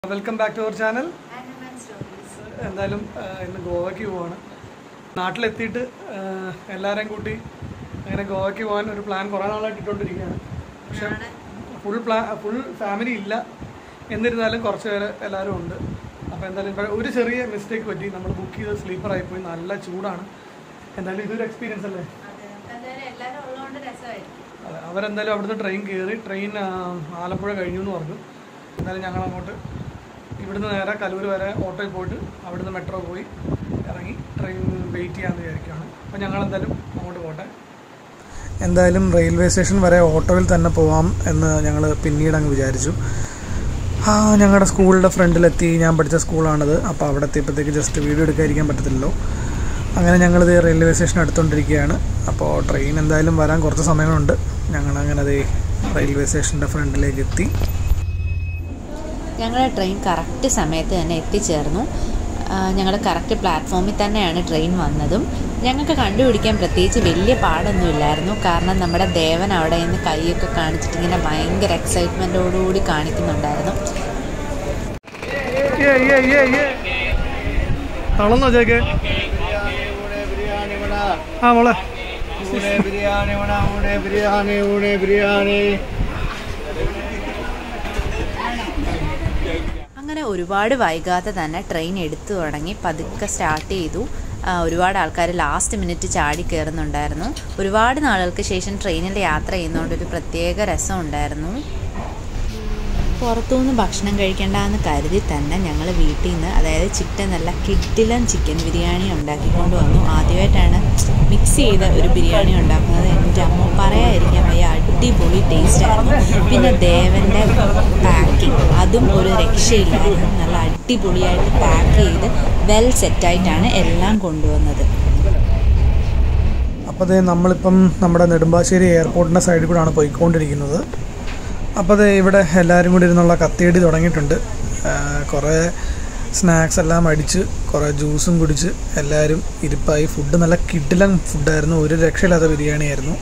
Welcome back to our channel Animal stories. എന്തായാലും ആ, ഇന്ന് ഗോവയ്ക്ക് പോവാണ് നാട്ടിലെത്തിയിട്ട് ആ, എല്ലാവരെയും കൂട്ടി അങ്ങനെ ഗോവയ്ക്ക് പോകാൻ ഒരു പ്ലാൻ കുറേ നാളായിട്ട് ഇട്ടുകൊണ്ടിരിക്കുകയാണ് പക്ഷെ ഫുൾ പ്ലാ ഫുൾ ഫാമിലി ഇല്ല എന്നിരുന്നാലും കുറച്ച് പേര് എല്ലാവരും ഉണ്ട് അപ്പോൾ എന്തായാലും ഇപ്പൊ ഒരു ചെറിയ മിസ്റ്റേക്ക് പറ്റി നമ്മൾ ബുക്ക് ചെയ്ത് സ്ലീപ്പർ ആയിപ്പോയി നല്ല ചൂടാണ് എന്തായാലും ഇതൊരു എക്സ്പീരിയൻസ് അല്ലേ അതെ. എന്തായാലും എല്ലാവരും ഉള്ളതുകൊണ്ട് രസമായിരിക്കും. അതെ അവരെന്തായാലും അവിടുന്ന് ട്രെയിൻ കയറി ട്രെയിൻ ആ, ആലപ്പുഴ കഴിഞ്ഞു എന്ന് പറഞ്ഞു എന്തായാലും ഞങ്ങൾ അങ്ങോട്ട് ഇവിടുന്ന് നേരെ കലൂർ വരെ ഓട്ടോയിൽ പോയിട്ട് അവിടുന്ന് മെട്രോ പോയി ഇറങ്ങി ട്രെയിൻ വെയിറ്റ് ചെയ്യാമെന്ന് വിചാരിക്കുകയാണ് അപ്പോൾ ഞങ്ങൾ എന്തായാലും അങ്ങോട്ട് പോട്ടെ എന്തായാലും റെയിൽവേ സ്റ്റേഷൻ വരെ ഓട്ടോയിൽ തന്നെ പോവാം എന്ന് ഞങ്ങൾ പിന്നീട് അങ്ങ് വിചാരിച്ചു ആ ഞങ്ങളുടെ സ്കൂളിൻ്റെ ഫ്രണ്ടിലെത്തി ഞാൻ പഠിച്ച സ്കൂളാണിത് അപ്പോൾ അവിടെ എത്തിയപ്പോഴത്തേക്ക് ജസ്റ്റ് വീഡിയോ എടുക്കാതിരിക്കാൻ പറ്റത്തില്ലല്ലോ അങ്ങനെ ഞങ്ങളിത് റെയിൽവേ സ്റ്റേഷൻ അടുത്തുകൊണ്ടിരിക്കുകയാണ് അപ്പോൾ ട്രെയിൻ എന്തായാലും വരാൻ കുറച്ച് സമയങ്ങളുണ്ട് ഞങ്ങളങ്ങനെ അതേ റെയിൽവേ സ്റ്റേഷൻ്റെ ഫ്രണ്ടിലേക്ക് എത്തി ഞങ്ങളുടെ ട്രെയിൻ കറക്റ്റ് സമയത്ത് തന്നെ എത്തിച്ചേർന്നു ഞങ്ങൾ കറക്റ്റ് പ്ലാറ്റ്ഫോമിൽ തന്നെയാണ് ട്രെയിൻ വന്നതും ഞങ്ങൾക്ക് കണ്ടുപിടിക്കാൻ പ്രത്യേകിച്ച് വലിയ പാടൊന്നുമില്ലായിരുന്നു കാരണം നമ്മുടെ ദേവൻ അവിടെ നിന്ന് കൈയൊക്കെ കാണിച്ചിട്ട് ഇങ്ങനെ ഭയങ്കര എക്സൈറ്റ്മെൻറ്റോടുകൂടി കാണിക്കുന്നുണ്ടായിരുന്നു തളന്നോ ചേക്ക് ബിരിയാണി വട ആ മോളെ ഊണ് ബിരിയാണി വട ഊണ് ബിരിയാണി ഊണ് ബിരിയാണി അങ്ങനെ ഒരുപാട് വൈകാതെ തന്നെ ട്രെയിൻ എടുത്തു തുടങ്ങി പതുക്കെ സ്റ്റാർട്ട് ചെയ്തു ആ, ഒരുപാട് ആൾക്കാർ ലാസ്റ്റ് മിനിറ്റ് ചാടി കയറുന്നുണ്ടായിരുന്നു ഒരുപാട് നാളുകൾക്ക് ശേഷം ട്രെയിനിൽ യാത്ര ചെയ്യുന്നതുകൊണ്ട് ഒരു പ്രത്യേക രസം ഉണ്ടായിരുന്നു പുറത്തുനിന്ന് ഭക്ഷണം കഴിക്കേണ്ടെന്ന് കരുതി തന്നെ ഞങ്ങൾ വീട്ടിൽ നിന്ന് അതായത് ചിക്കൻ നല്ല കിഡിലൻ ചിക്കൻ ബിരിയാണി ഉണ്ടാക്കിക്കൊണ്ട് വന്നു ആദ്യമായിട്ടാണ് മിക്സ് ചെയ്ത ഒരു ബിരിയാണി ഉണ്ടാക്കുന്നത് എൻ്റെ അമ്മ പറയാതിരിക്കാൻ വയ്യ അടിപൊളി ടേസ്റ്റ് ആയിരുന്നു പിന്നെ ദേവൻ്റെ പാക്കിംഗ് അതും ഒരു രക്ഷയില്ലായിരുന്നു നല്ല അടിപൊളിയായിട്ട് പാക്ക് ചെയ്ത് വെൽ സെറ്റായിട്ടാണ് എല്ലാം കൊണ്ടുവന്നത് അപ്പോൾ അതേ നമ്മളിപ്പം നമ്മുടെ നെടുമ്പാശ്ശേരി എയർപോർട്ടിൻ്റെ സൈഡിൽ കൂടെയാണ് പോയിക്കൊണ്ടിരിക്കുന്നത് അപ്പോൾ അതേ ഇവിടെ എല്ലാവരും കൂടി ഇരുന്നുള്ള കത്തിയടി തുടങ്ങിയിട്ടുണ്ട് ആ, കുറേ സ്നാക്സ് എല്ലാം അടിച്ച് കുറേ ജ്യൂസും കുടിച്ച് എല്ലാവരും ഇരിപ്പായി ഫുഡ് നല്ല കിഡിലൻ ഫുഡായിരുന്നു ഒരു രക്ഷയില്ലാത്ത ബിരിയാണിയായിരുന്നു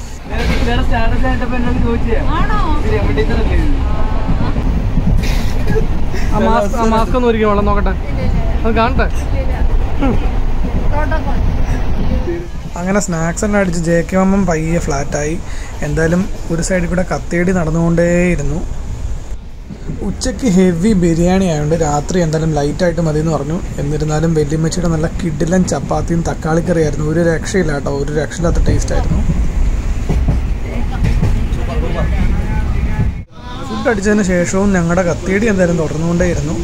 ആ മാസ്ക് ആ മാസ്ക് ഒന്ന് ഒരിക്കലും വെള്ളം നോക്കട്ടെ അത് കാണട്ടെ അങ്ങനെ സ്നാക്സ് എല്ലാം അടിച്ച് ജെ കെ എം പയ്യെ ഫ്ലാറ്റായി എന്തായാലും ഒരു സൈഡിൽ കൂടെ കത്തേടി നടന്നുകൊണ്ടേയിരുന്നു ഉച്ചയ്ക്ക് ഹെവി ബിരിയാണി ആയതുകൊണ്ട് രാത്രി എന്തായാലും ലൈറ്റായിട്ട് മതി എന്ന് പറഞ്ഞു എന്നിരുന്നാലും വെല്ലുമ്മച്ചിയുടെ നല്ല കിഡിലൻ ചപ്പാത്തിയും തക്കാളിക്കറിയായിരുന്നു ഒരു രക്ഷയില്ല കേട്ടോ ഒരു രക്ഷയില്ലാത്ത ടേസ്റ്റ് ആയിരുന്നു ഫുഡ് അടിച്ചതിന് ശേഷവും ഞങ്ങളുടെ കത്തേടി എന്തായാലും തുടർന്നുകൊണ്ടേയിരുന്നു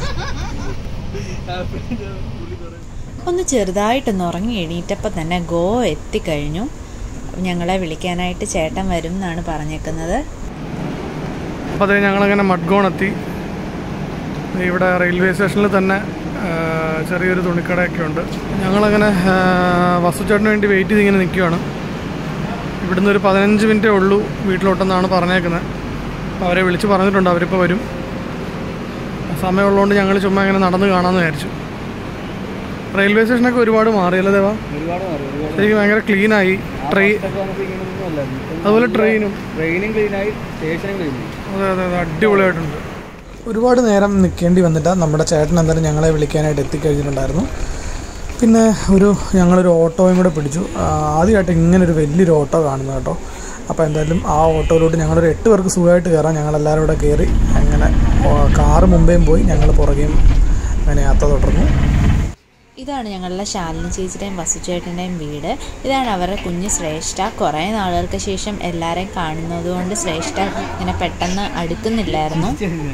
ഒന്ന് ചെറുതായിട്ടൊന്ന് ഉറങ്ങി എണീറ്റപ്പോൾ തന്നെ ഗോ എത്തിക്കഴിഞ്ഞു ഞങ്ങളെ വിളിക്കാനായിട്ട് ചേട്ടൻ വരും എന്നാണ് പറഞ്ഞേക്കുന്നത് അപ്പോൾ അത് ഞങ്ങളങ്ങനെ മഡ്ഗോൺ എത്തി ഇവിടെ റെയിൽവേ സ്റ്റേഷനിൽ തന്നെ ആ, ചെറിയൊരു തുണിക്കടയൊക്കെ ഉണ്ട് ഞങ്ങളങ്ങനെ ആ, വസുചേട്ടന് വേണ്ടി വെയിറ്റ് ചെയ്ത് ഇങ്ങനെ നിൽക്കുകയാണ് ഇവിടുന്ന് ഒരു പതിനഞ്ച് മിനിറ്റേ ഉള്ളൂ വീട്ടിലോട്ടെന്നാണ് പറഞ്ഞേക്കുന്നത് അപ്പോൾ അവരെ വിളിച്ച് പറഞ്ഞിട്ടുണ്ട് അവരിപ്പോൾ വരും സമയമുള്ളതുകൊണ്ട് ഞങ്ങൾ ചുമ്മാ ഇങ്ങനെ നടന്ന് കാണാമെന്ന് വിചാരിച്ചു റെയിൽവേ സ്റ്റേഷനൊക്കെ ഒരുപാട് മാറിയല്ലേ ദേവാ ഒരുപാട് മാറി ഒരുപാട് ശരിക്കും ഭയങ്കര ക്ലീനായി ട്രെയിൻ ഇതൊക്കെ നമുക്ക് ഇങ്ങനെയൊന്നും അല്ല അതുപോലെ ട്രെയിനും ട്രെയിനും ക്ലീനായി സ്റ്റേഷനും ക്ലീനായി അതെ അതെ അതെ അടിപൊളിയായിട്ടുണ്ട് ഒരുപാട് നേരം നിൽക്കേണ്ടി വന്നിട്ട് നമ്മുടെ ചേട്ടൻ എന്തായാലും ഞങ്ങളെ വിളിക്കാനായിട്ട് എത്തിക്കഴിഞ്ഞിട്ടുണ്ടായിരുന്നു പിന്നെ ഒരു ഞങ്ങളൊരു ഓട്ടോയും കൂടെ പിടിച്ചു ആ, ആദ്യമായിട്ട് ഇങ്ങനെ ഒരു വലിയൊരു ഓട്ടോ കാണുന്നത് കേട്ടോ അപ്പോൾ എന്തായാലും ആ ഓട്ടോയിലോട്ട് ഞങ്ങളൊരു എട്ട് പേർക്ക് സുഖമായിട്ട് കയറാം ഞങ്ങളെല്ലാവരും കൂടെ കയറി അങ്ങനെ ഓ- കാറ് മുമ്പേയും പോയി ഞങ്ങൾ പുറകെയും അങ്ങനെ യാത്ര തുടർന്നു ഇതാണ് ഞങ്ങളുടെ ശാലിനി ചേച്ചിയുടെയും വസുചേട്ടൻ്റെയും വീട് ഇതാണ് അവരുടെ കുഞ്ഞ് ശ്രേഷ്ഠ കുറേ നാളുകൾക്ക് ശേഷം എല്ലാവരെയും കാണുന്നത് കൊണ്ട് ശ്രേഷ്ഠ ഇങ്ങനെ പെട്ടെന്ന് അടുക്കുന്നില്ലായിരുന്നു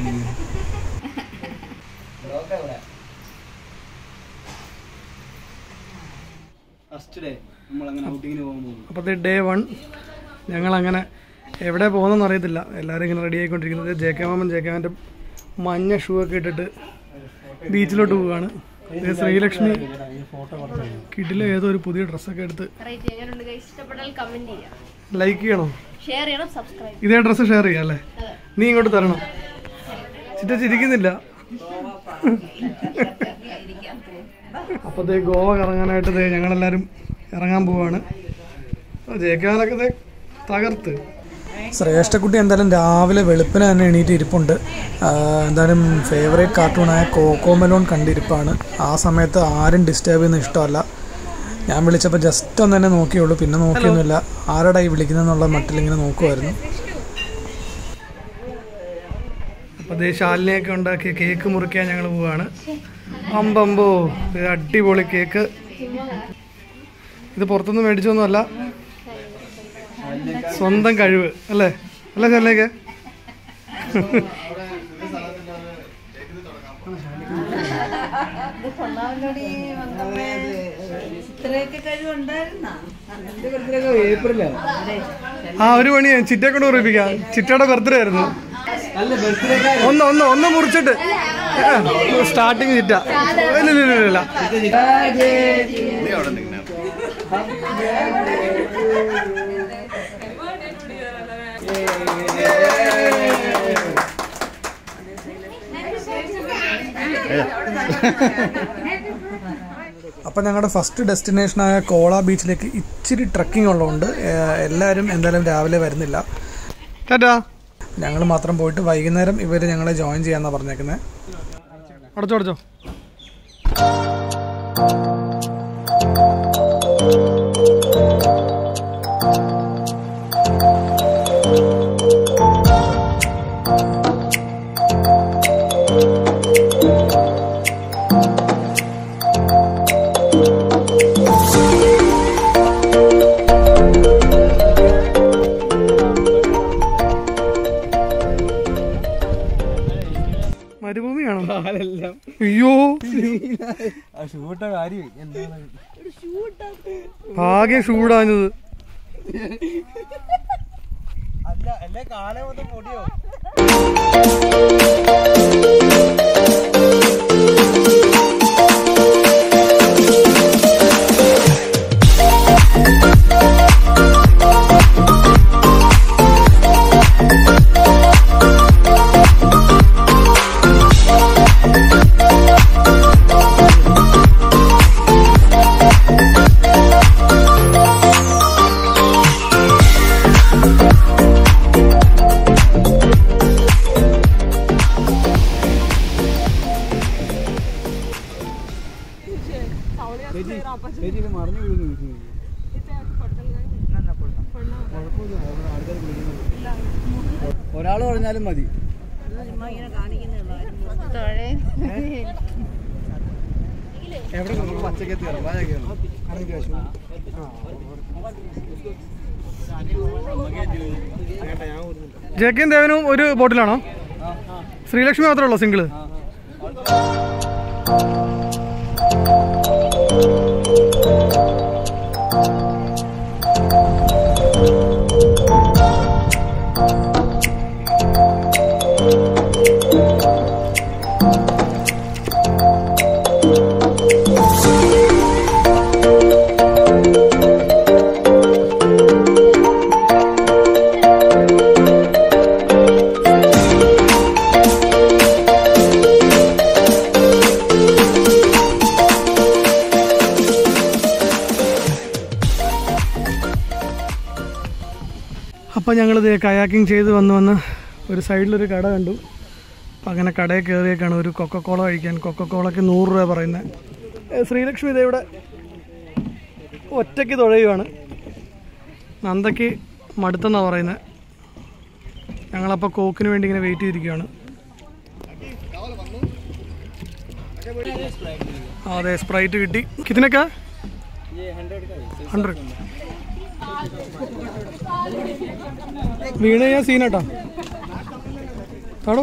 ഫസ്റ്റ് ഡേ നമ്മളങ്ങനെ ഔട്ടിങ്ങിന് പോകുമ്പോൾ അപ്പോൾ ഡേ വൺ ഞങ്ങളങ്ങനെ എവിടെ പോകുന്നതെന്ന് അറിയത്തില്ല എല്ലാവരും ഇങ്ങനെ റെഡി ആയിക്കൊണ്ടിരിക്കുന്നത് ജെ കെ മാമൻ ജെ കെ മാമൻ്റെ മഞ്ഞ ഷൂ ഒക്കെ ഇട്ടിട്ട് ബീച്ചിലോട്ട് പോവുകയാണ് ഇത് ശ്രീലക്ഷ്മി കിഡിലെ ഏതോ ഒരു പുതിയ ഡ്രസ്സൊക്കെ എടുത്ത് റൈറ്റ് എങ്ങനെയുണ്ട് guys? ഇഷ്ടപ്പെട്ടാൽ കമന്റ് ചെയ്യാം ലൈക്ക് ചെയ്യണോ ഷെയർ ചെയ്യണം സബ്സ്ക്രൈബ് ഇതേ ഡ്രസ്സ് ഷെയർ ചെയ്യാം അല്ലേ നീ ഇങ്ങോട്ട് തരണം ചിറ്റ ചിരിക്കുന്നില്ല അപ്പോൾ ദേ ഗോവ കറങ്ങാനായിട്ട് ദേ ഞങ്ങളെല്ലാവരും ഇറങ്ങാൻ പോവാണ് ജയിക്കാനൊക്കെ ദേ തകർത്ത് ശ്രേഷ്ഠക്കുട്ടി എന്തായാലും രാവിലെ വെളുപ്പിന് തന്നെ എണീറ്റ് ഇരിപ്പുണ്ട് ആ, എന്തായാലും ഫേവറേറ്റ് കാർട്ടൂണായ കോക്കോമെലോൺ കണ്ടിരിപ്പാണ് ആ സമയത്ത് ആരും ഡിസ്റ്റർബ് ചെയ്യുന്ന ഇഷ്ടമല്ല ഞാൻ വിളിച്ചപ്പോൾ ജസ്റ്റ് ഒന്ന് തന്നെ നോക്കിയുള്ളൂ പിന്നെ നോക്കിയൊന്നുമില്ല ആരടാ ഈ വിളിക്കുന്നതെന്നുള്ള മട്ടിലിങ്ങനെ നോക്കുമായിരുന്നു അപ്പോൾ അതേ ശാലിനെയൊക്കെ ഉണ്ടാക്കിയ കേക്ക് മുറിക്കാൻ ഞങ്ങൾ പോവാണ് അമ്പമ്പോ ഇത് അടിപൊളി കേക്ക് ഇത് പുറത്തുനിന്ന് മേടിച്ചൊന്നുമല്ല സ്വന്തം കഴിവ് അല്ലേ അല്ലേ ശാലിനേക്ക് ഏപ്രിലാണ് ആ ഒരു പണി ചിറ്റയെ കൊണ്ട് മുറിപ്പിക്കാം ചിറ്റയുടെ ബർത്ത്ഡേ ആയിരുന്നു അല്ല ബർത്ത്ഡേ ഒന്ന് ഒന്ന് ഒന്ന് മുറിച്ചിട്ട് സ്റ്റാർട്ടിങ് ചിറ്റ ഇല്ല ഇല്ല ഇല്ല ഇല്ല അപ്പം ഞങ്ങളുടെ ഫസ്റ്റ് ഡെസ്റ്റിനേഷനായ കോള ബീച്ചിലേക്ക് ഇച്ചിരി ട്രക്കിംഗ് ഉള്ളതുകൊണ്ട് ഏഹ്, എല്ലാവരും എന്തായാലും രാവിലെ വരുന്നില്ല ടാറ്റാ ഞങ്ങൾ മാത്രം പോയിട്ട് വൈകുന്നേരം ഇവർ ഞങ്ങളെ ജോയിൻ ചെയ്യാന്നാണ് പറഞ്ഞേക്കുന്നത് അടച്ചോ അടച്ചോ മരുഭൂമിയാണോ കാലെല്ലാം അയ്യോ ആ ഷൂട്ട കാര്യം എന്താണ് ആകെ ചൂടാഞ്ഞത് അല്ല എന്റെ കാലേ മൊത്തം പൊടിയോ ചേച്ചി ചേച്ചി ഇത് മറിഞ്ഞു വീഴുന്നു ഒരാൾ പറഞ്ഞാലും മതി എവിടെ നമുക്ക് പച്ചക്കത്തി കയറും വാഴ കയറും ജെക്കും ദേവനും ഒരു ബോട്ടിലാണോ ശ്രീലക്ഷ്മി മാത്രമേ ഉള്ളൂ സിംഗിള് അപ്പം ഞങ്ങളിത് കയാക്കിംഗ് ചെയ്ത് വന്ന് വന്ന് ഒരു സൈഡിലൊരു കട കണ്ടു അപ്പം അങ്ങനെ കടയിൽ കയറിയേക്കാണ് ഒരു കൊക്കക്കോള കഴിക്കാൻ കൊക്കക്കോളയ്ക്ക് നൂറ് രൂപ പറയുന്നത് ഏ, ശ്രീലക്ഷ്മി ഇതേ ഇവിടെ ഒറ്റയ്ക്ക് തുഴയുവാണ് നന്ദയ്ക്ക് മടുത്തെന്നാണ് പറയുന്നത് ഞങ്ങളപ്പോൾ കോക്കിന് വേണ്ടി ഇങ്ങനെ വെയിറ്റ് ചെയ്തിരിക്കുകയാണ് ആ, അതെ സ്പ്രൈറ്റ് കിട്ടി കിത്തിനൊക്കെ ഹൺഡ്രഡ് വീണ് ഞാൻ സീനട്ടാ താടോ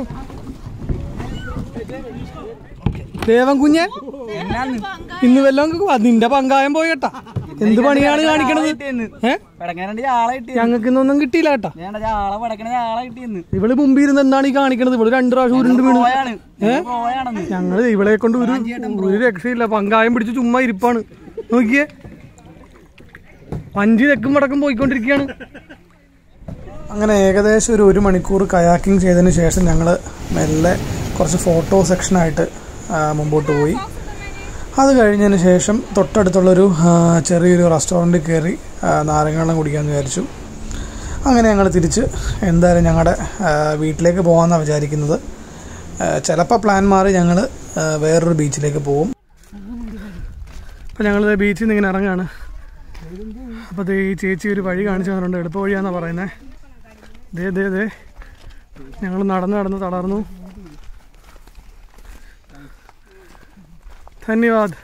ദേവൻ കുഞ്ഞെ ഇന്ന് വല്ലതും നിന്റെ പങ്കായം പോയി കേട്ടാ എന്ത് പണിയാണ് കാണിക്കണത് ഏ പടക്കാനുണ്ട് ആളെ കിട്ടി ഞങ്ങൾക്ക് ഇന്നൊന്നും കിട്ടിയില്ല കേട്ടാ ഞാൻ ആളെ പടക്കണ ആളെ കിട്ടിയെന്ന് ഇവള് മുമ്പിൽ ഇരുന്ന് എന്താണ് ഈ കാണിക്കണത് ഇവള് രണ്ടു പ്രാവശ്യം ഉരുണ്ട് വീണ് പോയാണ് ഏ പോയാണെന്ന് ഞങ്ങള് ഇവളെ കൊണ്ട് ഒരു ഒരു രക്ഷയില്ല പങ്കായം പിടിച്ച് ചുമ്മാ ഇരിപ്പാണ് നോക്കിയേ അഞ്ച് തെക്കും വടക്കും പോയിക്കൊണ്ടിരിക്കുകയാണ് അങ്ങനെ ഏകദേശം ഒരു ഒരു മണിക്കൂർ കയാക്കിംഗ് ചെയ്തതിന് ശേഷം ഞങ്ങൾ മെല്ലെ കുറച്ച് ഫോട്ടോ സെക്ഷനായിട്ട് ആ, മുമ്പോട്ട് പോയി അത് കഴിഞ്ഞതിന് ശേഷം തൊട്ടടുത്തുള്ളൊരു ആ, ചെറിയൊരു റെസ്റ്റോറൻറ്റിൽ കയറി ആ, നാരങ്ങാവെള്ളം കുടിക്കാമെന്ന് വിചാരിച്ചു അങ്ങനെ ഞങ്ങൾ തിരിച്ച് എന്തായാലും ഞങ്ങളുടെ ആ, വീട്ടിലേക്ക് പോകാമെന്നാണ് വിചാരിക്കുന്നത് ചിലപ്പോൾ പ്ലാൻ മാറി ഞങ്ങൾ വേറൊരു ബീച്ചിലേക്ക് പോകും അപ്പോൾ ഞങ്ങൾ ബീച്ചിൽ നിന്ന് ഇങ്ങനെ ഇറങ്ങുകയാണ് അപ്പോൾ ദേ ഈ ചേച്ചി ഒരു വഴി കാണിച്ചു തന്നിട്ടുണ്ട് എളുപ്പ വഴിയാണെന്നാണ് പറയുന്നത് ദേ ദേ ദേ ഞങ്ങൾ നടന്ന് നടന്ന് തളർന്നു ധന്യവാദ്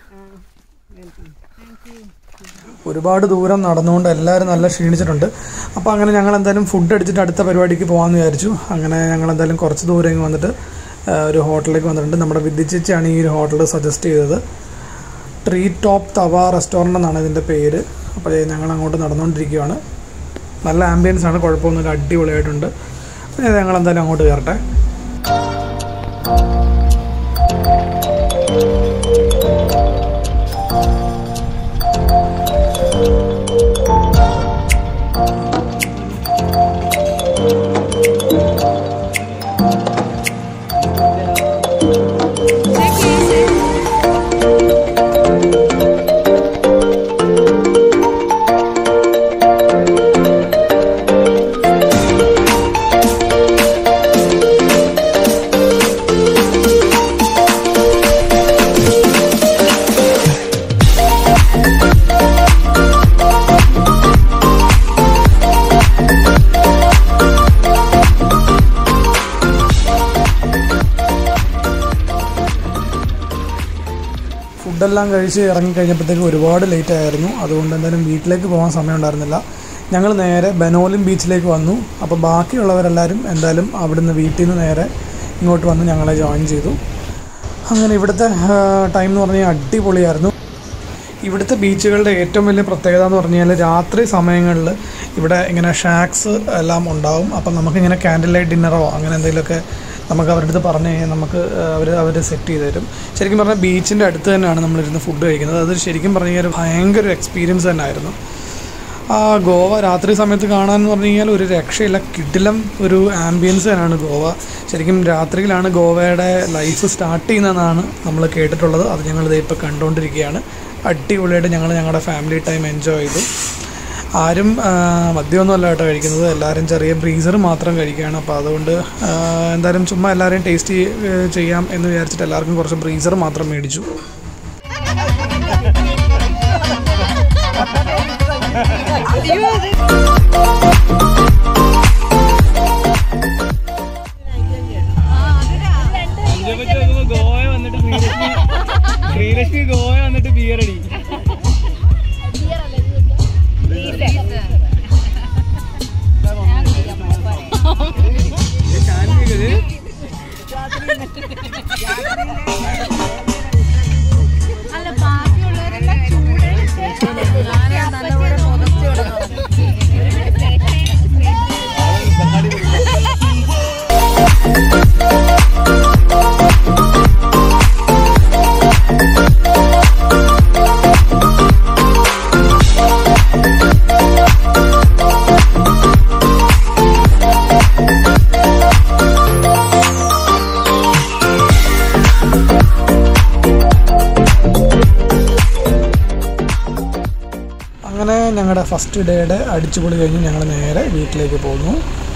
ഒരുപാട് ദൂരം നടന്നുകൊണ്ട് എല്ലാവരും നല്ല ക്ഷീണിച്ചിട്ടുണ്ട് അപ്പോൾ അങ്ങനെ ഞങ്ങൾ എന്തായാലും ഫുഡ് അടിച്ചിട്ട് അടുത്ത പരിപാടിക്ക് പോകാമെന്ന് വിചാരിച്ചു അങ്ങനെ ഞങ്ങൾ എന്തായാലും കുറച്ച് ദൂരം ഇങ്ങ് വന്നിട്ട് ആ, ഒരു ഹോട്ടലിലേക്ക് വന്നിട്ടുണ്ട് നമ്മുടെ വിദ്യച്ചേച്ചിയാണ് ഈ ഒരു ഹോട്ടൽ സജസ്റ്റ് ചെയ്തത് ട്രീ ടോപ്പ് തവ റെസ്റ്റോറൻ്റ് എന്നാണ് ഇതിൻ്റെ പേര് അപ്പോൾ ഞങ്ങൾ അങ്ങോട്ട് നടന്നുകൊണ്ടിരിക്കുകയാണ് നല്ല ആംബിയൻസ് ആണ് കുഴപ്പമൊന്നുമില്ല അടിപൊളിയായിട്ടുണ്ട് പിന്നെ ഞങ്ങൾ എന്തായാലും അങ്ങോട്ട് കയറട്ടെ ഫുഡെല്ലാം കഴിച്ച് ഇറങ്ങിക്കഴിഞ്ഞപ്പോഴത്തേക്ക് ഒരുപാട് ലേറ്റ് ആയിരുന്നു അതുകൊണ്ട് എന്തായാലും വീട്ടിലേക്ക് പോകാൻ സമയം ഉണ്ടായിരുന്നില്ല ഞങ്ങൾ നേരെ ബനോലിം ബീച്ചിലേക്ക് വന്നു അപ്പോൾ ബാക്കിയുള്ളവരെല്ലാവരും എന്തായാലും അവിടുന്ന് വീട്ടിൽ നിന്ന് നേരെ ഇങ്ങോട്ട് വന്ന് ഞങ്ങളെ ജോയിൻ ചെയ്തു അങ്ങനെ ഇവിടുത്തെ ടൈം എന്ന് പറഞ്ഞാൽ അടിപൊളിയായിരുന്നു ഇവിടുത്തെ ബീച്ചുകളുടെ ഏറ്റവും വലിയ പ്രത്യേകത എന്ന് പറഞ്ഞാൽ രാത്രി സമയങ്ങളിൽ ഇവിടെ ഇങ്ങനെ ഷാക്സ് എല്ലാം ഉണ്ടാവും അപ്പം നമുക്കിങ്ങനെ ക്യാൻഡിൽ ലൈറ്റ് ഡിന്നറോ അങ്ങനെ എന്തെങ്കിലുമൊക്കെ നമുക്ക് അവരുടെ അടുത്ത് പറഞ്ഞു കഴിഞ്ഞാൽ നമുക്ക് അവർ അവർ സെറ്റ് ചെയ്ത് തരും ശരിക്കും പറഞ്ഞാൽ ബീച്ചിൻ്റെ അടുത്ത് തന്നെയാണ് നമ്മളിരുന്ന് ഫുഡ് കഴിക്കുന്നത് അത് ശരിക്കും പറഞ്ഞു കഴിഞ്ഞാൽ ഒരു ഭയങ്കര ഒരു എക്സ്പീരിയൻസ് തന്നെ ആയിരുന്നു ആ ഗോവ രാത്രി സമയത്ത് കാണാൻ പറഞ്ഞു കഴിഞ്ഞാൽ ഒരു രക്ഷയില്ല കിടിലം ഒരു ആംബിയൻസ് തന്നെയാണ് ഗോവ ശരിക്കും രാത്രിയിലാണ് ഗോവയുടെ ലൈഫ് സ്റ്റാർട്ട് ചെയ്യുന്നതെന്നാണ് നമ്മൾ കേട്ടിട്ടുള്ളത് അത് ഞങ്ങളിത് ഇപ്പോൾ കണ്ടുകൊണ്ടിരിക്കുകയാണ് അടിപൊളിയായിട്ട് ഞങ്ങൾ ഞങ്ങളുടെ ഫാമിലി ടൈം എൻജോയ് ചെയ്തു ആരും ആ, മദ്യമൊന്നുമല്ല കേട്ടോ കഴിക്കുന്നത് എല്ലാവരും ചെറിയ ബ്രീസർ മാത്രം കഴിക്കുകയാണ് അപ്പോൾ അതുകൊണ്ട് ആ, എന്തായാലും ചുമ്മാ എല്ലാവരെയും ടേസ്റ്റ് ചെയ്യാം എന്ന് വിചാരിച്ചിട്ട് എല്ലാവർക്കും കുറച്ച് ബ്രീസർ മാത്രം മേടിച്ചു ഇതിനെപ്പറ്റി നോക്കുമ്പോ ഗോവ വന്നിട്ട് ശ്രീലക്ഷ്മി ശ്രീലക്ഷ്മി ഗോവ വന്നിട്ട് ബിയറടി അല്ല ബാക്കിയുള്ളവരെല്ലാം ചൂടായിട്ട് നല്ലപോലെ പുതച്ചു അങ്ങനെ ഞങ്ങളുടെ ഫസ്റ്റ് ഡേയുടെ അടിച്ചുപൊളി കഴിഞ്ഞ് ഞങ്ങൾ നേരെ വീട്ടിലേക്ക് പോന്നു